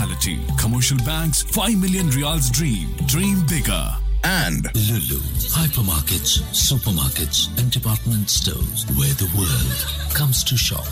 reality. Commercial Bank's 5 million reals dream. Dream bigger. and Lulu, hypermarkets, supermarkets, and department stores where the world comes to shop.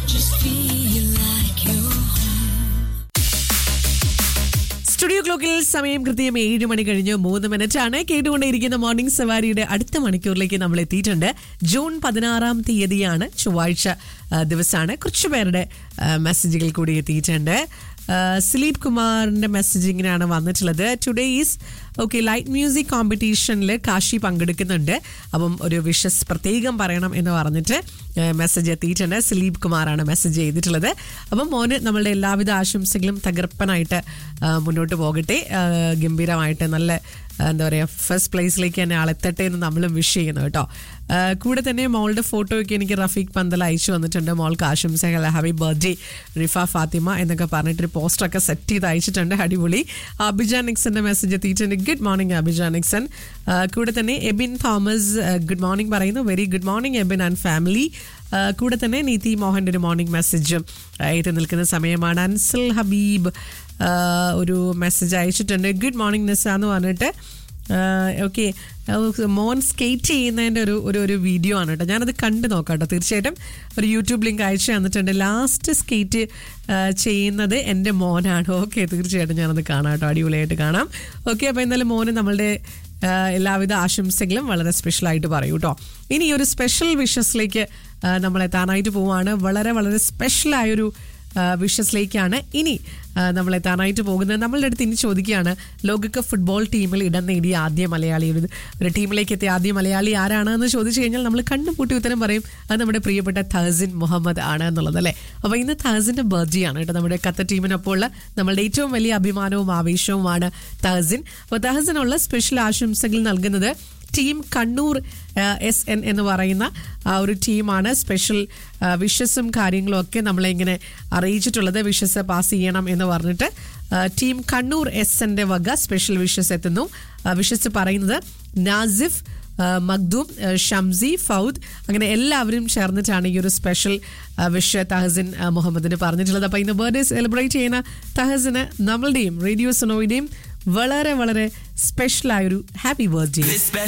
Studio ക്ലോക്കിൽ സമയം കൃത്യം ഏഴ് മണി കഴിഞ്ഞ് മൂന്ന് minute ആണ് കേട്ടുകൊണ്ടേയിരിക്കുന്ന morning സവാരിയുടെ അടുത്ത മണിക്കൂറിലേക്ക് നമ്മൾ എത്തിയിട്ടുണ്ട് ജൂൺ പതിനാറാം തീയതിയാണ് ചൊവ്വാഴ്ച ആ, ദിവസമാണ് കുറച്ചു പേരുടെ ആ, മെസ്സേജുകൾ കൂടി എത്തിയിട്ടുണ്ട് ആ, ദിലീപ് കുമാറിന്റെ മെസ്സേജ് ഇങ്ങനെയാണ് വന്നിട്ടുള്ളത് today is okay light music കോമ്പറ്റീഷനിൽ കാശി പങ്കെടുക്കുന്നുണ്ട് അപ്പം ഒരു വിഷസ് പ്രത്യേകം പറയണം എന്ന് പറഞ്ഞിട്ട് മെസ്സേജ് എത്തിയിട്ടുണ്ട് ദിലീപ് കുമാറാണ് മെസ്സേജ് ചെയ്തിട്ടുള്ളത് അപ്പം മോന് നമ്മളുടെ എല്ലാവിധ ആശംസകളും തകർപ്പനായിട്ട് ആ, മുന്നോട്ട് പോകട്ടെ ആ, ഗംഭീരമായിട്ട് നല്ല ആ, എന്താ പറയുക ഫസ്റ്റ് പ്ലേസിലേക്ക് തന്നെ ആളെത്തട്ടെ എന്ന് നമ്മളും വിഷ് ചെയ്യുന്നു കേട്ടോ ആ, കൂടെ തന്നെ മോളുടെ ഫോട്ടോ ഒക്കെ എനിക്ക് റഫീഖ് പന്തൽ അയച്ചു വന്നിട്ടുണ്ട് മോൾക്ക് ആശംസകൾ ഹാപ്പി ബർത്ത്ഡേ റിഫ ഫാത്തിമ എന്നൊക്കെ പറഞ്ഞിട്ടൊരു പോസ്റ്ററൊക്കെ സെറ്റ് ചെയ്ത് അയച്ചിട്ടുണ്ട് അടിപൊളി അഭിജാൻ നിക്സന്റെ മെസ്സേജ് എത്തിയിട്ടുണ്ട് ഗുഡ് മോർണിംഗ് അഭിജാൻ നിക്സൺ ആ, കൂടെ തന്നെ എബിൻ തോമസ് ഗുഡ് മോർണിംഗ് പറയുന്നു very good morning Ebin and family കൂടെ തന്നെ നീതി മോഹൻ്റെ ഒരു മോർണിംഗ് മെസ്സേജും എത്തി നിൽക്കുന്ന സമയമാണ് അൻസൽ ഹബീബ് ആ, ഒരു മെസ്സേജ് അയച്ചിട്ടുണ്ട് ഗുഡ് മോർണിംഗ് നിസ എന്ന് പറഞ്ഞിട്ട് ഓക്കെ മോൻ സ്കേറ്റ് ചെയ്യുന്നതിൻ്റെ ഒരു ഒരു ഒരു വീഡിയോ ആണ് കേട്ടോ ഞാനത് കണ്ടു നോക്കാം കേട്ടോ തീർച്ചയായിട്ടും ഒരു യൂട്യൂബ് ലിങ്ക് അയച്ചു തന്നിട്ടുണ്ട് ലാസ്റ്റ് സ്കേറ്റ് ചെയ്യുന്നത് എൻ്റെ മോനാണ് ഓക്കെ തീർച്ചയായിട്ടും ഞാനത് കാണാം കേട്ടോ അടിപൊളിയായിട്ട് കാണാം ഓക്കെ അപ്പോൾ എന്തായാലും മോന് നമ്മളുടെ ആ, എല്ലാവിധ ആശംസകളും വളരെ സ്പെഷ്യലായിട്ട് പറയൂ കേട്ടോ ഇനി ഈ ഒരു സ്പെഷ്യൽ വിഷസിലേക്ക് നമ്മൾ എത്താനായിട്ട് പോവാണ് വളരെ വളരെ സ്പെഷ്യലായൊരു വിഷസിലേക്കാണ് ഇനി ആ, നമ്മൾ എത്താനായിട്ട് പോകുന്നത് നമ്മളുടെ അടുത്ത് ഇനി ചോദിക്കുകയാണ് ലോകകപ്പ് ഫുട്ബോൾ ടീമിൽ ഇടം നേടിയ ആദ്യ മലയാളി ഒരു ഒരു ടീമിലേക്ക് എത്തിയ ആദ്യ മലയാളി ആരാണ് എന്ന് ചോദിച്ചു കഴിഞ്ഞാൽ നമ്മൾ കണ്ണുപൂട്ടി ഉത്തരം പറയും അത് നമ്മുടെ പ്രിയപ്പെട്ട തഹസിൻ മുഹമ്മദ് ആണ് എന്നുള്ളത് അല്ലേ അപ്പോൾ ഇന്ന് തഹസിൻ്റെ ബർത്ത്ഡേ ആണ് കേട്ടോ നമ്മുടെ ഖത്തർ ടീമിനൊപ്പം ഉള്ള നമ്മളുടെ ഏറ്റവും വലിയ അഭിമാനവും ആവേശവുമാണ് തഹസിൻ അപ്പോൾ തഹസിനുള്ള സ്പെഷ്യൽ ആശംസകൾ നൽകുന്നത് ടീം കണ്ണൂർ എസ് എൻ എന്ന് പറയുന്ന ആ ഒരു ടീമാണ് സ്പെഷ്യൽ വിഷസും കാര്യങ്ങളും ഒക്കെ നമ്മളെ ഇങ്ങനെ അറിയിച്ചിട്ടുള്ളത് വിഷസ് പാസ് ചെയ്യണം എന്ന് പറഞ്ഞിട്ട് ആ, ടീം കണ്ണൂർ എസ് എൻ്റെ വക സ്പെഷ്യൽ വിഷസ് എത്തുന്നു വിഷസ് പറയുന്നത് നാസിഫ് ആ, മഖ്ദൂം ആ, ഷംസി ഫൗദ് അങ്ങനെ എല്ലാവരും ചേർന്നിട്ടാണ് ഈ ഒരു സ്പെഷ്യൽ ആ, വിഷ് തഹസിൻ ആ, മുഹമ്മദിന് പറഞ്ഞിട്ടുള്ളത് അപ്പോൾ ഇന്ന് ബർത്ത്ഡേ സെലിബ്രേറ്റ് ചെയ്യുന്ന തഹസിന് നമ്മളുടെയും റേഡിയോ സുനോയുടെയും വളരെ വളരെ സ്പെഷ്യലായൊരു ഹാപ്പി ബർത്ത്ഡേ This special